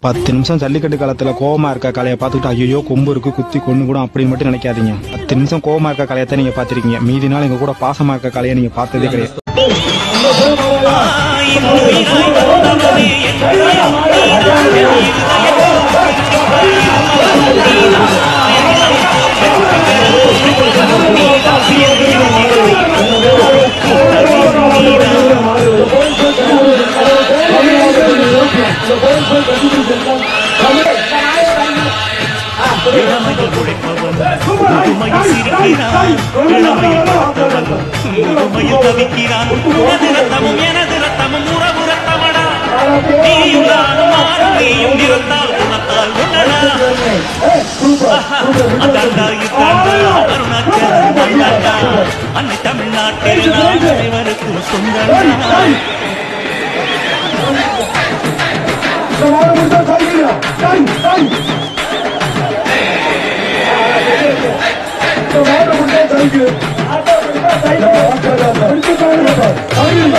பத்து நிமிஷம் ஜல்லிக்கட்டு காலத்துல கோவமா இருக்க கலையை பார்த்துட்டு ஐயோ கொம்பு இருக்கு குத்தி கொண்டு கூட அப்படின்னு மட்டும் நினைக்காதீங்க பத்து நிமிஷம் கோவமா இருக்க கலையத்தை நீங்க பாத்திருக்கீங்க மீதி நாள் எங்க கூட பாசமா இருக்க கலையை நீங்க பார்த்ததே கிடையாது இளமையில் உழைப்பவன் முதுமையில் சிரிக்கிறான் இளமையில் பார்த்தவன் முதுமையில் தவிக்கிறான் உனது ரத்தமும் எனது ரத்தமும் உறவு ரத்தமடா நீயும் நானும் மாறும் நீயும் நிறத்தால் குணத்தால் உன்னடா அதாண்டா இதாண்டா அருணாச்சலம் வந்தாண்டா அன்னை தமிழ்நாட்டில் நான் அனைவருக்கும் சொந்தண்டா மாடு முட்டை சைக்கிள் ஆட்டோ சைக்கிள்